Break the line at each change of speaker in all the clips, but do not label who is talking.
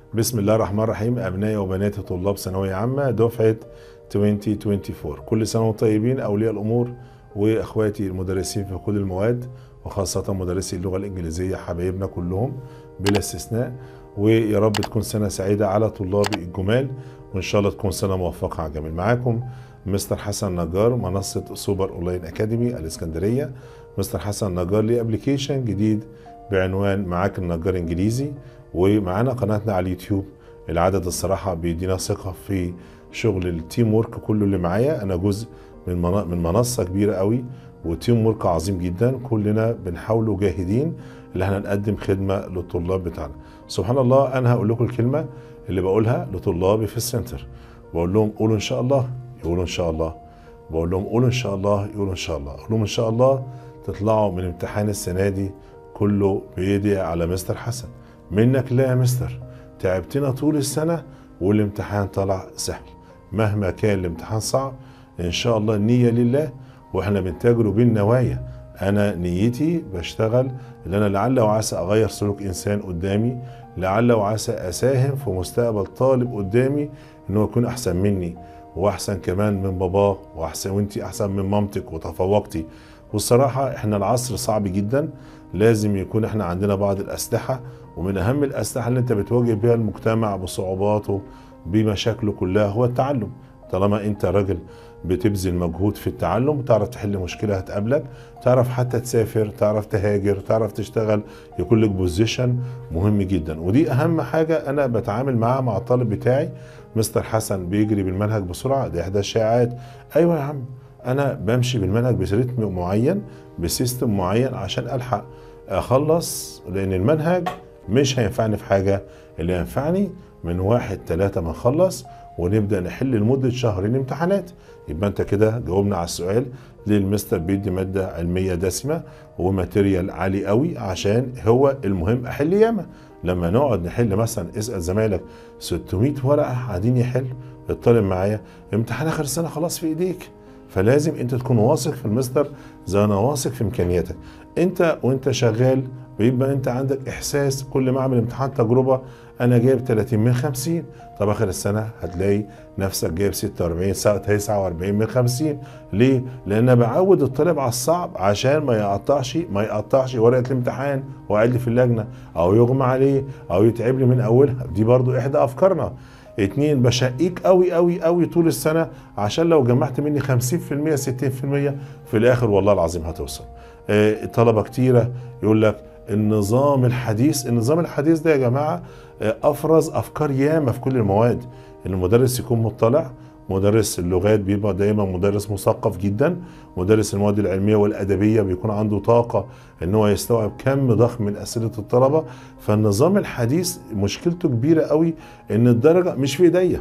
بسم الله الرحمن الرحيم أبنائي وبناتي طلاب ثانوية عامة دفعة 2024 كل سنة وانتم طيبين أولياء الأمور وأخواتي المدرسين في كل المواد وخاصة مدرسي اللغة الإنجليزية حبايبنا كلهم بلا استثناء ويا رب تكون سنة سعيدة على طلابي الجمال وإن شاء الله تكون سنة موفقة على الجميع معاكم مستر حسن نجار منصة سوبر أونلاين أكاديمي الإسكندرية مستر حسن نجار ليه أبليكيشن جديد بعنوان معاك النجار إنجليزي ومعانا قناتنا على اليوتيوب العدد الصراحة بيدينا ثقة في شغل التيم وورك كله اللي معايا أنا جزء من من منصة كبيرة قوي وتيم وورك عظيم جدا كلنا بنحاول جاهدين اللي احنا نقدم خدمة للطلاب بتاعنا سبحان الله أنا هقول لكم الكلمة اللي بقولها لطلابي في السنتر بقول لهم قولوا إن شاء الله يقولوا إن شاء الله بقول لهم قولوا إن شاء الله يقولوا إن شاء الله أقول لهم إن شاء الله تطلعوا من امتحان السنة دي كله بيدي على مستر حسن منك لا يا مستر تعبتنا طول السنة والامتحان طلع سهل مهما كان الامتحان صعب ان شاء الله النية لله واحنا بنتاجروا بالنوايا انا نيتي بشتغل ان انا لعل وعسى اغير سلوك انسان قدامي لعل وعسى اساهم في مستقبل طالب قدامي ان هو يكون احسن مني واحسن كمان من باباه واحسن وانتي احسن من مامتك وتفوقتي والصراحة احنا العصر صعب جدا لازم يكون احنا عندنا بعض الاسلحة ومن اهم الاسلحة اللي انت بتواجه بها المجتمع بصعوباته بمشاكله كلها هو التعلم طالما انت راجل بتبذل مجهود في التعلم تعرف تحل مشكلة هتقابلك تعرف حتى تسافر تعرف تهاجر تعرف تشتغل يكون لك بوزيشن مهم جدا ودي اهم حاجة انا بتعامل معاها مع الطالب بتاعي مستر حسن بيجري بالمنهج بسرعة دي احدى الشائعات ايوه يا عم انا بمشي بالمنهج برتم معين بسيستم معين عشان الحق اخلص لان المنهج مش هينفعني في حاجة اللي ينفعني من واحد ثلاثة ما نخلص ونبدأ نحل لمدة شهرين امتحانات يبقى انت كده جاوبنا على السؤال ليه المستر بيدي مادة علمية دسمة وماتيريال عالي قوي عشان هو المهم احل ياما لما نقعد نحل مثلا اسأل زمايلك 600 ورقة قاعدين يحل الطالب معايا امتحان اخر السنة خلاص في ايديك فلازم انت تكون واثق في المستر زي انا واثق في امكانياتك انت وانت شغال بيبقى انت عندك احساس كل ما اعمل امتحان تجربه انا جايب 30 من 50 طب اخر السنه هتلاقي نفسك جايب 46 49 من 50 ليه؟ لان بعود الطالب على الصعب عشان ما يقطعش ما يقطعش ورقه الامتحان وقاعد لي في اللجنه او يغمى عليه او يتعب لي من اولها دي برضو احدى افكارنا اتنين بشقيك قوي قوي قوي طول السنه عشان لو جمعت مني 50% 60% في الاخر والله العظيم هتوصل اه طلبه كتيره يقول لك النظام الحديث النظام الحديث ده يا جماعه افرز افكار ياما في كل المواد ان المدرس يكون مطلع مدرس اللغات بيبقى دايما مدرس مثقف جدا مدرس المواد العلميه والادبيه بيكون عنده طاقه ان هو يستوعب كم ضخم من اسئله الطلبه فالنظام الحديث مشكلته كبيره قوي ان الدرجه مش في ايديا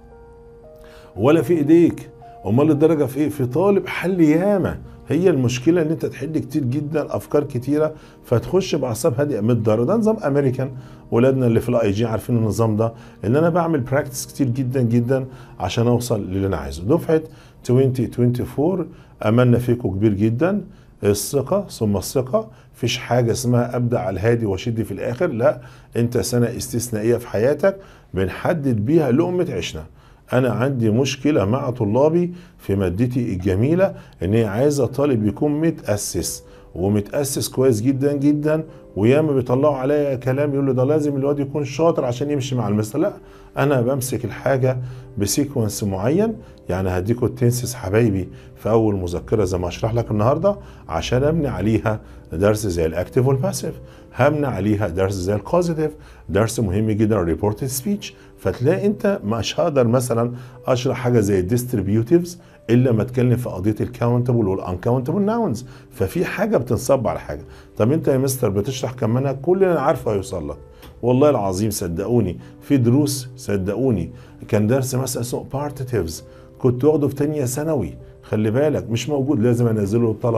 ولا في ايديك امال الدرجه في ايه في طالب حل ياما هي المشكله ان انت تحل كتير جدا افكار كتيره فتخش باعصاب هادئه من الدار ده نظام امريكان ولادنا اللي في الاي جي عارفين النظام ده ان انا بعمل براكتس كتير جدا جدا عشان اوصل للي انا عايزه دفعه 2024 املنا فيكم كبير جدا الثقة ثم الثقة فيش حاجة اسمها أبدأ على الهادي وأشد في الآخر لا أنت سنة استثنائية في حياتك بنحدد بيها لقمة عيشنا انا عندي مشكله مع طلابي في مادتي الجميله ان هي عايزه طالب يكون متاسس ومتاسس كويس جدا جدا وياما بيطلعوا عليا كلام يقول له ده لازم الواد يكون شاطر عشان يمشي مع المستر لا انا بمسك الحاجه بسيكونس معين يعني هديكوا التنسس حبايبي في اول مذكره زي ما اشرح لك النهارده عشان ابني عليها درس زي الاكتيف والباسيف هبني عليها درس زي الكوزيتيف درس مهم جدا الريبورتد سبيتش فتلاقي انت مش هقدر مثلا اشرح حاجه زي الديستريبيوتيفز الا ما اتكلم في قضيه الكاونتبل والانكاونتبل ناونز ففي حاجه بتنصب على حاجه طب انت يا مستر بتشرح كم منهج كلنا عارفه هيوصل لك والله العظيم صدقوني في دروس صدقوني كان درس مثلا اسمه بارتيتيفز كنت واخده في تانية ثانوي خلي بالك مش موجود لازم انزله للطلبه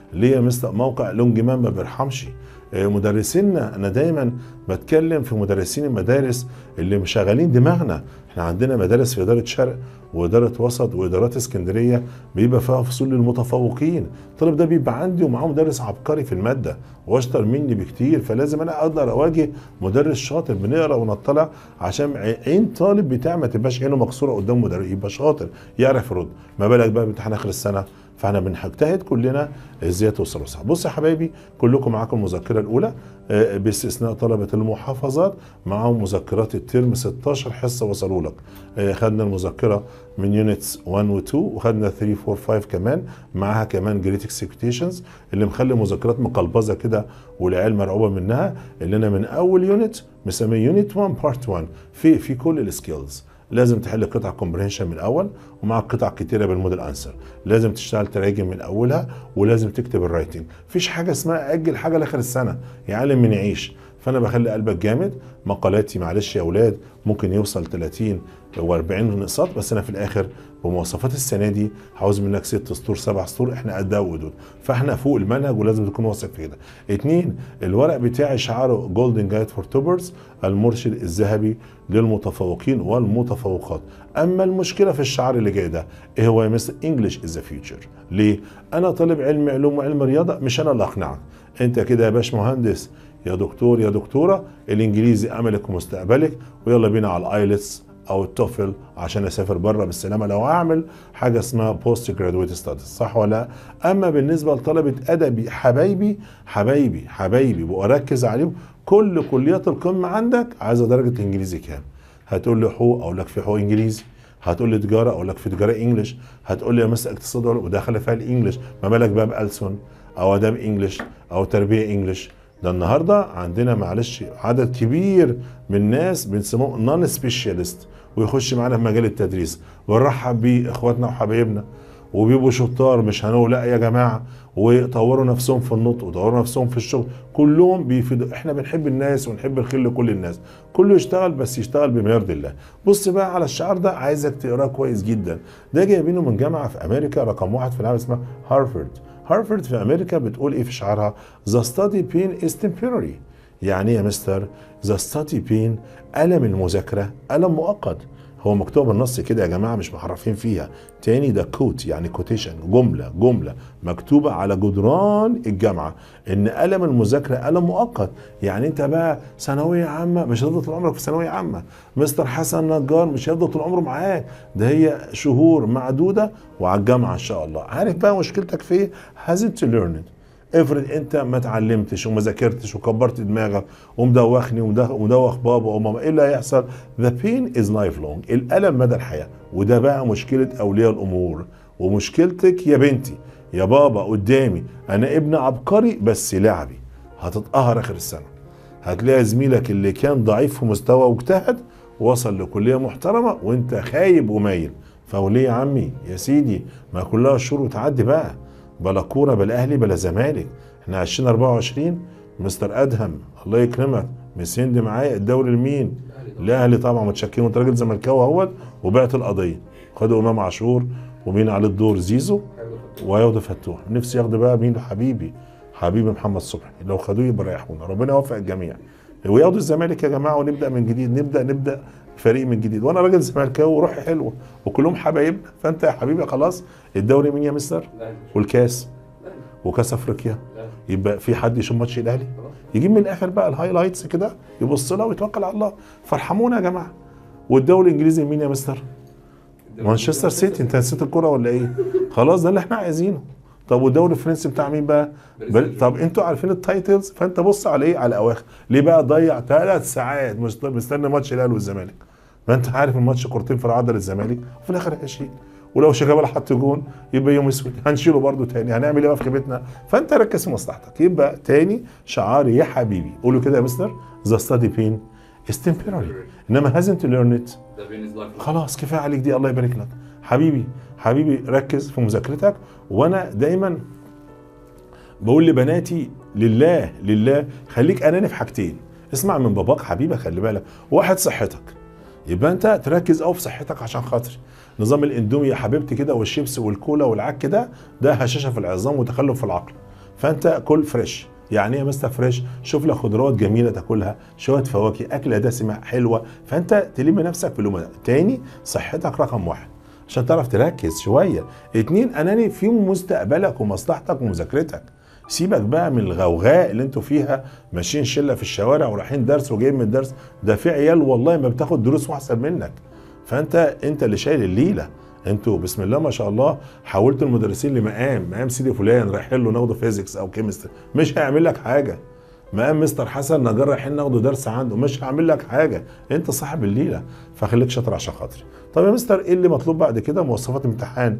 ليه يا مستر موقع لونجمان ما بيرحمش آه، مدرسينا انا دايما بتكلم في مدرسين المدارس اللي مشغلين دماغنا احنا عندنا مدارس في اداره شرق واداره وسط وادارات اسكندريه بيبقى فيها فصول للمتفوقين الطالب ده بيبقى عندي ومعاه مدرس عبقري في الماده واشطر مني بكتير فلازم انا اقدر اواجه مدرس شاطر بنقرا ونطلع عشان عين طالب بتاع ما تبقاش عينه مكسوره قدام مدرس يبقى شاطر يعرف يرد ما بالك بقى بامتحان اخر السنه فاحنا بنجتهد كلنا ازاي توصلوا صح بص يا حبايبي كلكم معاكم المذكره الاولى آه، باستثناء طلبه المحافظات معاهم مذكرات الترم 16 حصه وصلوا لك آه، خدنا المذكره من يونتس 1 و 2 وخدنا 3 4 5 كمان معاها كمان جريت اكسبكتيشنز اللي مخلي مذكرات مقلبظه كده والعيال مرعوبه منها اللي انا من اول يونت مسميه يونت 1 بارت 1 في في كل السكيلز لازم تحل قطع كومبرينشن من الاول ومع قطع كتيره بالموديل انسر لازم تشتغل تراجم من اولها ولازم تكتب الرايتنج مفيش حاجه اسمها اجل حاجه لاخر السنه يعلم من يعيش فانا بخلي قلبك جامد مقالاتي معلش يا اولاد ممكن يوصل 30 و40 نقاط بس انا في الاخر بمواصفات السنه دي عاوز منك ست سطور سبع سطور احنا قدها ودود فاحنا فوق المنهج ولازم تكون واثق في كده اتنين الورق بتاعي شعاره جولدن جايد فور توبرز المرشد الذهبي للمتفوقين والمتفوقات اما المشكله في الشعار اللي جاي ده ايه هو يا مستر انجلش از ذا فيوتشر ليه انا طالب علم علوم وعلم رياضه مش انا اللي اقنعك انت كده يا باش مهندس يا دكتور يا دكتوره الانجليزي املك ومستقبلك ويلا بينا على الايلتس او التوفل عشان اسافر بره بالسلامه لو هعمل حاجه اسمها بوست جرادويت ستاديز صح ولا لا اما بالنسبه لطلبه ادبي حبايبي حبايبي حبايبي واركز عليهم كل كليات القمه عندك عايزه درجه انجليزي كام هتقول لي حقوق اقول لك في حقوق انجليزي هتقول لي تجاره اقول لك في تجاره انجلش هتقول لي مثلا اقتصاد وداخله فيها الانجلش ما بالك بقى بالسون او اداب انجلش او تربيه انجلش ده النهارده عندنا معلش عدد كبير من الناس بنسموه نون سبيشالست ويخش معانا في مجال التدريس ونرحب بيه اخواتنا وحبايبنا وبيبقوا شطار مش هنقول لا يا جماعه ويطوروا نفسهم في النطق ويطوروا نفسهم في الشغل كلهم بيفيدوا احنا بنحب الناس ونحب الخير لكل الناس كله يشتغل بس يشتغل بما يرضي الله بص بقى على الشعار ده عايزك تقراه كويس جدا ده جايبينه من جامعه في امريكا رقم واحد في العالم اسمها هارفرد هارفرد في امريكا بتقول ايه في شعارها the study pain is temporary يعني يا مستر the study pain الم المذاكره الم مؤقت هو مكتوب بالنص كده يا جماعه مش محرفين فيها تاني ده كوت يعني كوتيشن جمله جمله مكتوبه على جدران الجامعه ان الم المذاكره الم مؤقت يعني انت بقى ثانويه عامه مش هتفضل طول عمرك في ثانويه عامه مستر حسن نجار مش هيفضل طول عمره معاك ده هي شهور معدوده وعلى الجامعه ان شاء الله عارف بقى مشكلتك في ايه hasn't to learn it افرض انت ما اتعلمتش وما ذاكرتش وكبرت دماغك ومدوخني ومدوخ بابا وماما ايه اللي هيحصل؟ ذا بين از لايف لونج الالم مدى الحياه وده بقى مشكله اولياء الامور ومشكلتك يا بنتي يا بابا قدامي انا ابن عبقري بس لعبي هتتقهر اخر السنه هتلاقي زميلك اللي كان ضعيف في مستوى واجتهد وصل لكليه محترمه وانت خايب ومايل فوليه يا عمي يا سيدي ما كلها شهور وتعدي بقى بلا كوره بلا اهلي بلا زمالك احنا 2024 مستر ادهم الله يكرمك مسند معايا الدوري لمين؟ الاهلي طبعا متشكرين وانت راجل زملكاوي اهوت وبعت القضيه خدوا امام عاشور ومين على الدور زيزو وياخدوا فتوح نفسي ياخدوا بقى مين حبيبي حبيبي محمد صبحي لو خدوه يبقى ريحونا ربنا يوفق الجميع وياخدوا الزمالك يا جماعه ونبدا من جديد نبدا نبدا فريق من جديد وانا راجل زملكاوي وروحي حلوه وكلهم حبايبنا فانت يا حبيبي خلاص الدوري مين يا مستر والكاس وكاس افريقيا يبقى في حد يشوف ماتش الاهلي يجيب من الاخر بقى الهايلايتس كده يبص لها ويتوكل على الله فارحمونا يا جماعه والدوري الانجليزي مين يا مستر مانشستر سيتي انت نسيت الكوره ولا ايه خلاص ده اللي احنا عايزينه طب والدوري الفرنسي بتاع مين بقى؟ بل... طب انتوا عارفين التايتلز فانت بص على ايه؟ على الاواخر، ليه بقى ضيع ثلاث ساعات مستني ماتش الاهلي والزمالك؟ ما انت عارف الماتش كورتين في العرض للزمالك وفي الاخر هيشيل ولو شيكابالا حط جون يبقى يوم اسود هنشيله برده تاني هنعمل ايه بقى في خيبتنا فانت ركز في مصلحتك يبقى تاني شعار يا حبيبي قولوا كده يا مستر ذا ستادي بين is temporary انما hasn't learned it خلاص كفايه عليك دي الله يبارك لك حبيبي حبيبي ركز في مذاكرتك وانا دايما بقول لبناتي لله لله خليك اناني في حاجتين اسمع من باباك حبيبي خلي بالك واحد صحتك يبقى انت تركز قوي في صحتك عشان خاطري نظام الاندومي يا حبيبتي كده والشيبس والكولا والعك ده ده هشاشه في العظام وتخلف في العقل فانت كل فريش يعني ايه يا مستر فريش شوف لك خضروات جميله تاكلها شويه فواكه اكله دسمه حلوه فانت تلم نفسك في اليوم ده تاني صحتك رقم واحد عشان تعرف تركز شويه اتنين اناني في مستقبلك ومصلحتك ومذاكرتك سيبك بقى من الغوغاء اللي انتوا فيها ماشيين شله في الشوارع ورايحين درس وجايين من الدرس ده في عيال والله ما بتاخد دروس واحسن منك فانت انت اللي شايل الليله انتوا بسم الله ما شاء الله حولتوا المدرسين لمقام مقام سيدي فلان رايحين له ناخده فيزيكس او كيمستري مش هيعمل لك حاجه مقام مستر حسن نجار رايحين ناخده درس عنده مش هعمل لك حاجه انت صاحب الليله فخليك شاطر عشان خاطري طب يا مستر ايه اللي مطلوب بعد كده مواصفات امتحان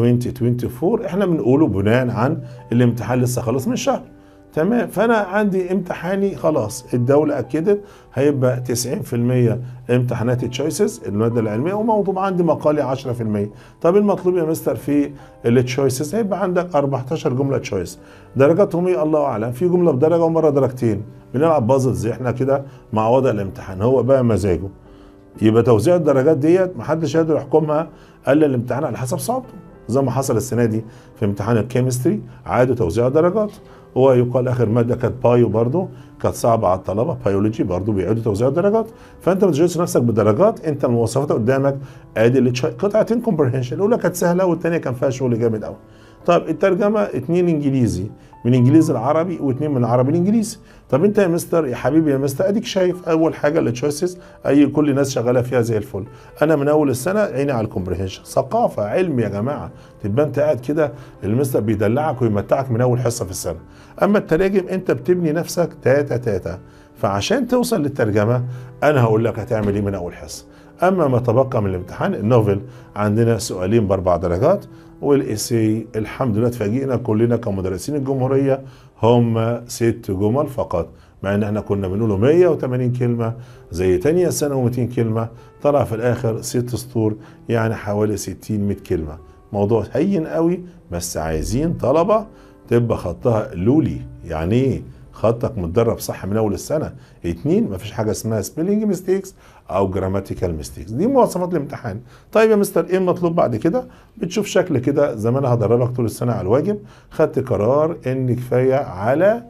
2024 احنا بنقوله بناء عن الامتحان لسه خلص من شهر تمام فانا عندي امتحاني خلاص الدوله اكدت هيبقى 90% امتحانات تشويسز الماده العلميه وموضوع عندي مقالي 10% طب المطلوب يا مستر في التشويسز هيبقى عندك 14 جمله تشويس درجاتهم ايه الله اعلم في جمله بدرجه ومره درجتين بنلعب بازلز احنا كده مع وضع الامتحان هو بقى مزاجه يبقى توزيع الدرجات ديت محدش يقدر يحكمها الا الامتحان على حسب صعوبته زي ما حصل السنه دي في امتحان الكيمستري عادوا توزيع درجات هو يقال اخر ماده كانت بايو برضو كانت صعبه على الطلبه بيولوجي برضو بيعيدوا توزيع الدرجات فانت ما تشغلش نفسك بالدرجات انت المواصفات قدامك ادي اللي قطعتين كومبرهنشن الاولى كانت سهله والثانيه كان فيها شغل جامد قوي طب الترجمه اتنين انجليزي من انجليزي العربي واثنين من العربي الانجليزي طب انت يا مستر يا حبيبي يا مستر اديك شايف اول حاجه التشويسز اي كل الناس شغاله فيها زي الفل انا من اول السنه عيني على الكومبريهنشن ثقافه علم يا جماعه تبقى انت قاعد كده المستر بيدلعك ويمتعك من اول حصه في السنه اما التراجم انت بتبني نفسك تاتا تاتا فعشان توصل للترجمه انا هقول لك هتعمل ايه من اول حصه اما ما تبقى من الامتحان النوفل عندنا سؤالين باربع درجات والايسي الحمد لله اتفاجئنا كلنا كمدرسين الجمهوريه هم ست جمل فقط مع ان احنا كنا بنقوله 180 كلمه زي تانية سنه و200 كلمه طلع في الاخر ست سطور يعني حوالي 60 100 كلمه موضوع هين قوي بس عايزين طلبه تبقى خطها لولي يعني ايه خطك متدرب صح من اول السنه اتنين مفيش حاجه اسمها سبيلنج ميستيكس او جراماتيكال ميستيكس دي مواصفات الامتحان طيب يا مستر ايه المطلوب بعد كده بتشوف شكل كده زي ما انا هدربك طول السنه على الواجب خدت قرار ان كفايه على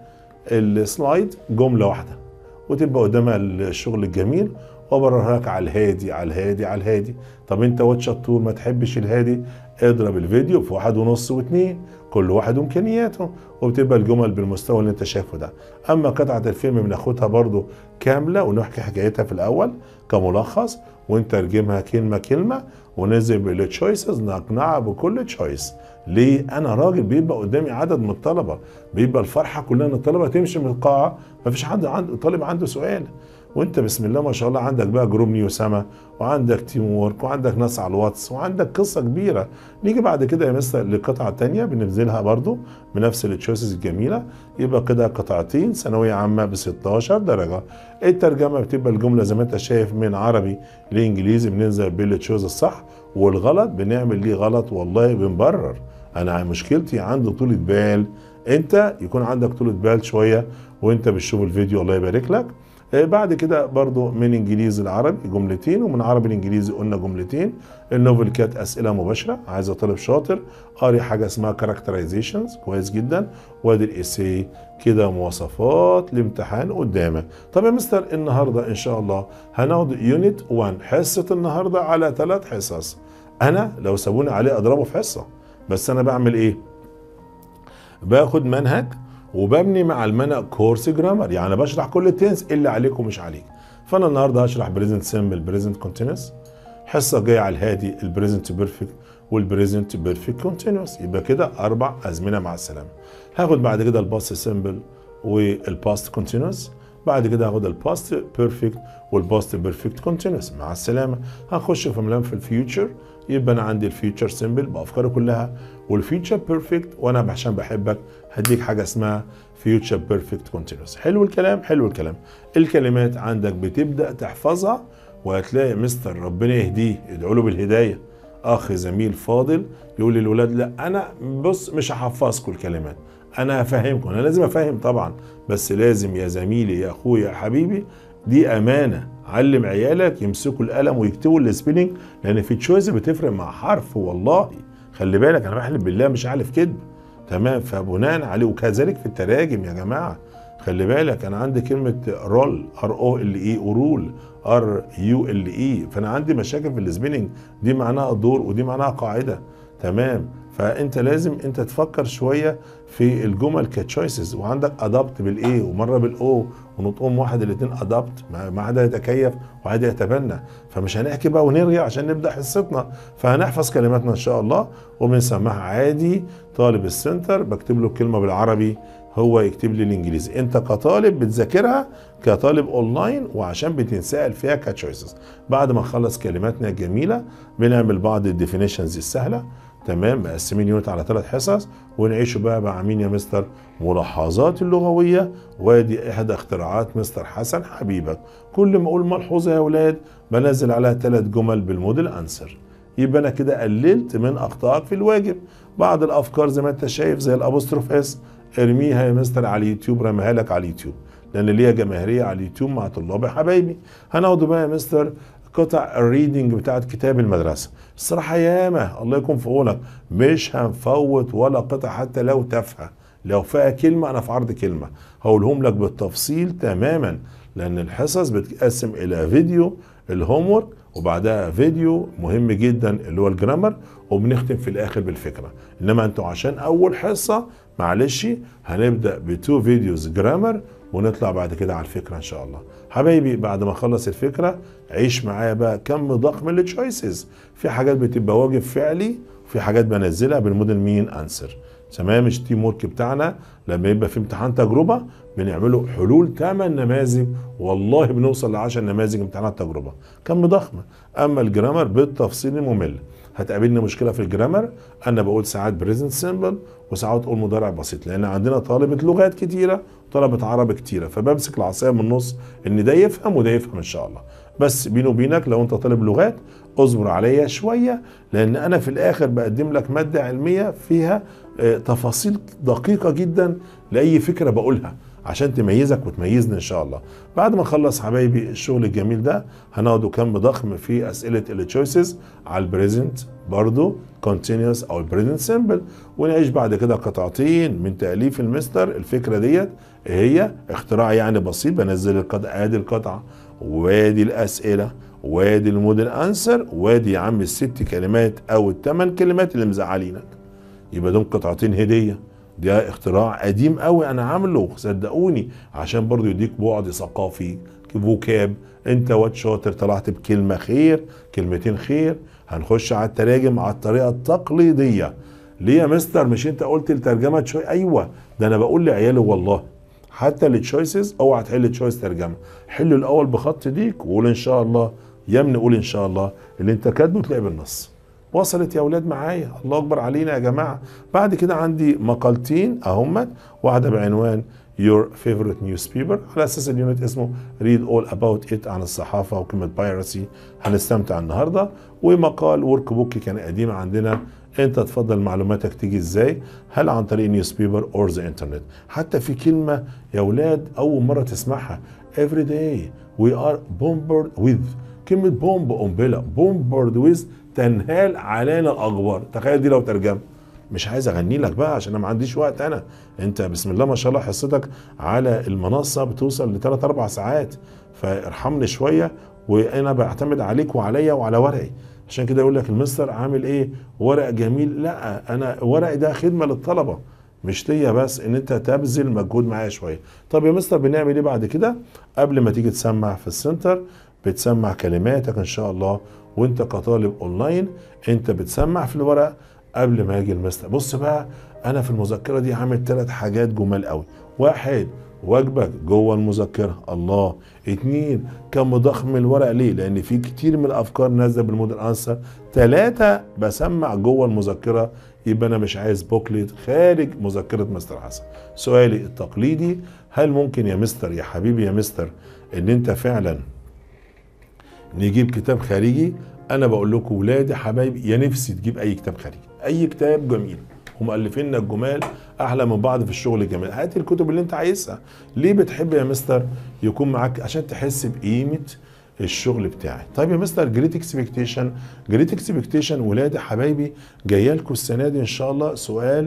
السلايد جمله واحده وتبقى قدامها الشغل الجميل وابررها لك على الهادي على الهادي على الهادي طب انت واد شطور ما تحبش الهادي اضرب الفيديو في واحد ونص واتنين كل واحد وامكانياته وبتبقى الجمل بالمستوى اللي انت شايفه ده اما قطعه الفيلم بناخدها برضو كامله ونحكي حكايتها في الاول كملخص ونترجمها كلمه كلمه وننزل بالتشويسز نقنعها بكل تشويس ليه انا راجل بيبقى قدامي عدد من الطلبه بيبقى الفرحه كلها ان الطلبه تمشي من القاعه مفيش حد عنده طالب عنده سؤال وانت بسم الله ما شاء الله عندك بقى جروب نيو سما وعندك تيم وورك وعندك ناس على الواتس وعندك قصه كبيره نيجي بعد كده يا مستر لقطعه تانية بننزلها برضو بنفس التشويسز الجميله يبقى كده قطعتين ثانويه عامه ب 16 درجه الترجمه بتبقى الجمله زي ما انت شايف من عربي لانجليزي بننزل بالتشويز الصح والغلط بنعمل ليه غلط والله بنبرر انا مشكلتي عندي طولة بال انت يكون عندك طولة بال شويه وانت بتشوف الفيديو الله يبارك لك بعد كده برضو من انجليزي العربي جملتين ومن عربي الانجليزي قلنا جملتين النوفل كانت اسئله مباشره عايزه طالب شاطر قاري حاجه اسمها كاركترايزيشنز كويس جدا وادي الايسي كده مواصفات الامتحان قدامك طب يا مستر النهارده ان شاء الله هناخد يونت 1 حصه النهارده على ثلاث حصص انا لو سابوني عليه اضربه في حصه بس انا بعمل ايه باخد منهج وببني مع المنهج كورس جرامر يعني بشرح كل التنس اللي عليك ومش عليك فانا النهارده هشرح بريزنت سيمبل بريزنت كونتينوس حصه جايه على الهادي البريزنت بيرفكت والبريزنت بيرفكت كونتينوس يبقى كده اربع ازمنه مع السلامه هاخد بعد كده الباست سيمبل والباست كونتينوس بعد كده هاخد الباست بيرفكت والباست بيرفكت كونتينوس مع السلامه هخش في ملف الفيوتشر يبقى انا عندي الفيوتشر سيمبل بافكاره كلها والفيوتشر بيرفكت وانا عشان بحبك هديك حاجه اسمها فيوتشر بيرفكت كونتينوس حلو الكلام حلو الكلام الكلمات عندك بتبدا تحفظها وهتلاقي مستر ربنا يهديه ادعوا له بالهدايه اخ زميل فاضل يقول للولاد لا انا بص مش هحفظكم الكلمات انا هفهمكم انا لازم افهم طبعا بس لازم يا زميلي يا اخويا يا حبيبي دي امانه علم عيالك يمسكوا القلم ويكتبوا السبيلنج لان في تشويس بتفرق مع حرف والله خلي بالك انا بحلف بالله مش عارف كده تمام فبناء عليه وكذلك في التراجم يا جماعه خلي بالك انا عندي كلمه رول ار او ال اي ورول ار يو ال اي فانا عندي مشاكل في السبيلنج دي معناها دور ودي معناها قاعده تمام فانت لازم انت تفكر شويه في الجمل كتشويسز وعندك ادابت بالاي ومره بالاو ونطقهم واحد الاثنين ادابت ما حدا يتكيف وحد يتبنى فمش هنحكي بقى ونرغي عشان نبدا حصتنا فهنحفظ كلماتنا ان شاء الله وبنسمعها عادي طالب السنتر بكتب له الكلمه بالعربي هو يكتب لي الانجليزي انت كطالب بتذاكرها كطالب اونلاين وعشان بتنسال فيها كتشويسز بعد ما نخلص كلماتنا الجميله بنعمل بعض الديفينيشنز السهله تمام مقسمين يونت على ثلاث حصص ونعيشوا بقى مع مين يا مستر ملاحظات اللغويه وادي احدى اختراعات مستر حسن حبيبك كل ما اقول ملحوظه يا اولاد بنزل عليها ثلاث جمل بالموديل انسر يبقى انا كده قللت من اخطائك في الواجب بعض الافكار زي ما انت شايف زي الابوستروف اس ارميها يا مستر على اليوتيوب رميها لك على اليوتيوب لان ليها جماهيريه على اليوتيوب مع طلاب حبايبي هناخد بقى يا مستر قطع الريدنج بتاعت كتاب المدرسه الصراحه ياما الله يكون في عونك مش هنفوت ولا قطع حتى لو تافهه لو فيها كلمه انا في عرض كلمه هقولهم لك بالتفصيل تماما لان الحصص بتتقسم الى فيديو الهومورك وبعدها فيديو مهم جدا اللي هو الجرامر وبنختم في الاخر بالفكره انما انتوا عشان اول حصه معلش هنبدا بتو فيديوز جرامر ونطلع بعد كده على الفكره ان شاء الله حبايبي بعد ما اخلص الفكره عيش معايا بقى كم ضخم للتشويسز في حاجات بتبقى واجب فعلي وفي حاجات بنزلها بالموديل مين انسر تمام مش تيم ورك بتاعنا لما يبقى في امتحان تجربه بنعمله حلول 8 نماذج والله بنوصل ل 10 نماذج امتحانات تجربه كم ضخمه اما الجرامر بالتفصيل الممل هتقابلني مشكله في الجرامر انا بقول ساعات بريزنت سيمبل وساعات اقول مضارع بسيط لان عندنا طالبه لغات كتيره وطلبه عربي كتيره فبمسك العصايه من النص ان ده يفهم وده يفهم ان شاء الله بس بيني وبينك لو انت طالب لغات اصبر عليا شويه لان انا في الاخر بقدم لك ماده علميه فيها تفاصيل دقيقه جدا لاي فكره بقولها عشان تميزك وتميزني ان شاء الله بعد ما نخلص حبايبي الشغل الجميل ده هناخده كم ضخم في اسئله التشويسز على البريزنت برضو كونتينوس او البريزنت سيمبل ونعيش بعد كده قطعتين من تاليف المستر الفكره ديت هي اختراع يعني بسيط بنزل القطعه ادي القطعه وادي الاسئله وادي الموديل انسر وادي يا عم الست كلمات او الثمان كلمات اللي مزعلينك يبقى دول قطعتين هديه ده اختراع قديم قوي انا عامله صدقوني عشان برضو يديك بعد ثقافي فوكاب انت واد شاطر طلعت بكلمه خير كلمتين خير هنخش على التراجم على الطريقه التقليديه ليه يا مستر مش انت قلت الترجمه تشوي ايوه ده انا بقول لعيالي والله حتى التشويسز اوعى تحل تشويس ترجمه حل الاول بخط ديك وقول ان شاء الله يا ابني قول ان شاء الله اللي انت كاتبه تلاقي بالنص وصلت يا اولاد معايا الله اكبر علينا يا جماعه بعد كده عندي مقالتين اهمت واحده بعنوان your favorite newspaper على اساس اليونت اسمه read all about it عن الصحافه وكلمه بايرسي هنستمتع النهارده ومقال ورك بوك كان قديم عندنا انت تفضل معلوماتك تيجي ازاي هل عن طريق نيوز بيبر اور ذا انترنت حتى في كلمه يا اولاد اول مره تسمعها every day we are bombarded with كلمه بومب قنبله bombarded with تنهال علينا الاخبار تخيل دي لو ترجمه مش عايز اغني لك بقى عشان انا ما عنديش وقت انا انت بسم الله ما شاء الله حصتك على المنصه بتوصل لثلاث اربع ساعات فارحمني شويه وانا بعتمد عليك وعليا وعلى ورقي عشان كده يقول لك المستر عامل ايه ورق جميل لا انا ورقي ده خدمه للطلبه مش ليا بس ان انت تبذل مجهود معايا شويه طب يا مستر بنعمل ايه بعد كده قبل ما تيجي تسمع في السنتر بتسمع كلماتك ان شاء الله وانت كطالب اونلاين انت بتسمع في الورق قبل ما يجي المستر بص بقى انا في المذكره دي عامل ثلاث حاجات جمال قوي واحد واجبك جوه المذكره الله اتنين كم ضخم الورق ليه لان في كتير من الافكار نازله بالموديل انسر ثلاثه بسمع جوه المذكره يبقى انا مش عايز بوكليت خارج مذكره مستر حسن سؤالي التقليدي هل ممكن يا مستر يا حبيبي يا مستر ان انت فعلا نجيب كتاب خارجي انا بقول لكم ولادي حبايبي يا نفسي تجيب اي كتاب خارجي اي كتاب جميل ومؤلفيننا الجمال احلى من بعض في الشغل الجميل هات الكتب اللي انت عايزها ليه بتحب يا مستر يكون معاك عشان تحس بقيمه الشغل بتاعي طيب يا مستر جريت اكسبكتيشن جريت اكسبكتيشن ولادي حبايبي جايه لكم السنه دي ان شاء الله سؤال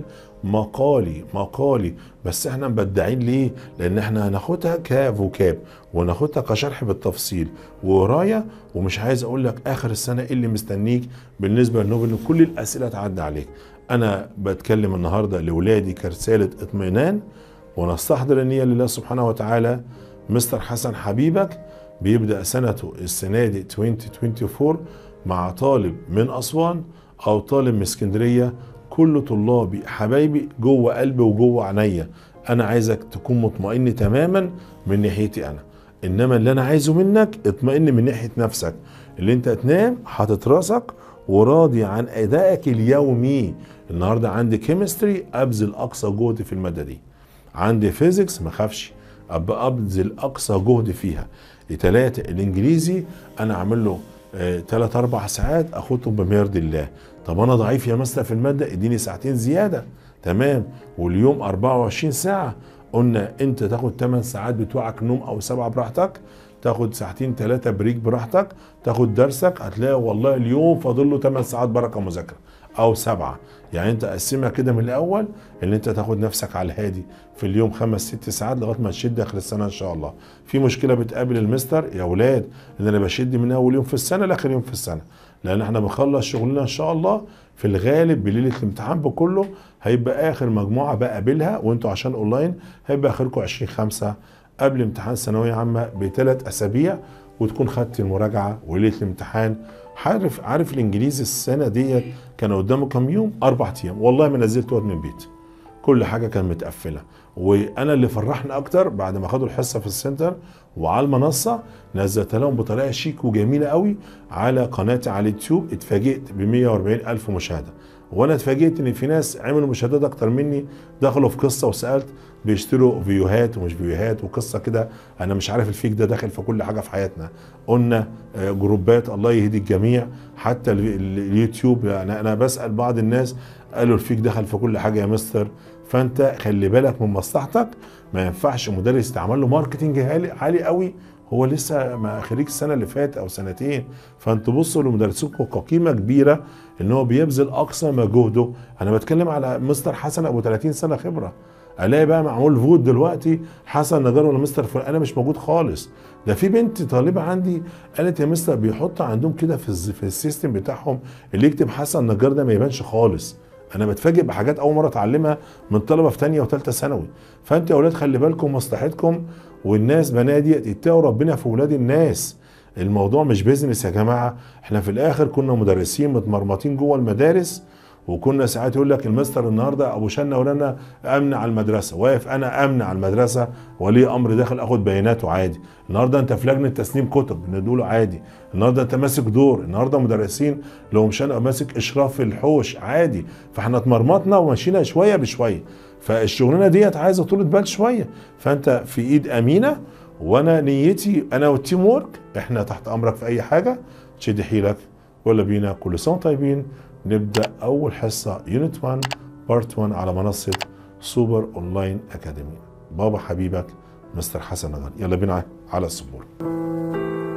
مقالي مقالي بس احنا مبدعين ليه لان احنا هناخدها كفوكاب وناخدها كشرح بالتفصيل وقرايه ومش عايز اقول لك اخر السنه ايه اللي مستنيك بالنسبه لنوبل كل الاسئله تعدى عليك انا بتكلم النهارده لاولادي كرساله اطمئنان ونستحضر النيه لله سبحانه وتعالى مستر حسن حبيبك بيبدا سنته السنه دي 2024 مع طالب من اسوان او طالب من اسكندريه كل طلابي حبايبي جوه قلبي وجوه عينيا انا عايزك تكون مطمئن تماما من ناحيتي انا انما اللي انا عايزه منك اطمئن من ناحيه نفسك اللي انت تنام حاطط راسك وراضي عن ادائك اليومي النهارده عندي كيمستري ابذل اقصى جهد في الماده دي عندي فيزيكس ما اخافش ابقى ابذل اقصى جهد فيها ثلاثة الانجليزي انا اعمل له ثلاث اربع ساعات اخدهم بما يرضي الله طب انا ضعيف يا مستر في الماده اديني ساعتين زياده تمام واليوم 24 ساعه قلنا انت تاخد 8 ساعات بتوعك نوم او سبعه براحتك تاخد ساعتين ثلاثه بريك براحتك تاخد درسك هتلاقي والله اليوم فاضل له 8 ساعات بركه مذاكره او سبعه يعني انت قسمها كده من الاول ان انت تاخد نفسك على الهادي في اليوم خمس ست ساعات لغايه ما تشد اخر السنه ان شاء الله في مشكله بتقابل المستر يا اولاد ان انا بشد من اول يوم في السنه لاخر يوم في السنه لان احنا بنخلص شغلنا ان شاء الله في الغالب بليله الامتحان بكله هيبقى اخر مجموعه بقابلها وانتوا عشان اونلاين هيبقى اخركم 20 5 قبل امتحان ثانويه عامه بثلاث اسابيع وتكون خدت المراجعه وليله الامتحان عارف عارف الانجليزي السنه ديت كان قدامه كام يوم اربع ايام والله ما نزلت وقت من البيت كل حاجه كانت متقفله وانا اللي فرحني اكتر بعد ما خدوا الحصه في السنتر وعلى المنصه نزلت لهم بطريقه شيك وجميله قوي على قناتي على اليوتيوب اتفاجئت ب 140 الف مشاهده وانا اتفاجئت ان في ناس عملوا مشاهدات اكتر مني دخلوا في قصه وسالت بيشتروا فيوهات ومش فيوهات وقصه كده انا مش عارف الفيك ده داخل في كل حاجه في حياتنا قلنا جروبات الله يهدي الجميع حتى اليوتيوب يعني انا بسال بعض الناس قالوا الفيك دخل في كل حاجه يا مستر فانت خلي بالك من مصلحتك ما ينفعش مدرس تعمل له ماركتنج عالي, عالي قوي هو لسه ما خريج السنه اللي فاتت او سنتين فانتوا بصوا لمدرسكم كقيمه كبيره ان هو بيبذل اقصى مجهوده انا بتكلم على مستر حسن ابو 30 سنه خبره الاقي بقى معمول فوت دلوقتي حسن نجار ولا مستر فلان انا مش موجود خالص ده في بنت طالبه عندي قالت يا مستر بيحط عندهم كده في في السيستم بتاعهم اللي يكتب حسن نجار ده ما يبانش خالص انا بتفاجئ بحاجات اول مره اتعلمها من طلبه في ثانيه وثالثه ثانوي فانت يا اولاد خلي بالكم مصلحتكم والناس بنادي يتقوا ربنا في ولاد الناس الموضوع مش بيزنس يا جماعه احنا في الاخر كنا مدرسين متمرمطين جوه المدارس وكنا ساعات يقول لك المستر النهارده ابو شنا ولانا امن على المدرسه واقف انا امن على المدرسه ولي امر داخل اخد بياناته عادي النهارده انت في لجنه تسليم كتب ندوله عادي النهارده انت ماسك دور النهارده مدرسين لو مش انا ماسك اشراف في الحوش عادي فاحنا اتمرمطنا ومشينا شويه بشويه فالشغلانه ديت عايزه طولة بال شويه فانت في ايد امينه وانا نيتي انا والتيم وورك احنا تحت امرك في اي حاجه تشد حيلك ولا بينا كل سنه طيبين نبدا اول حصه يونت 1 بارت 1 على منصه سوبر اونلاين اكاديمي بابا حبيبك مستر حسن نجار يلا بينا على السبور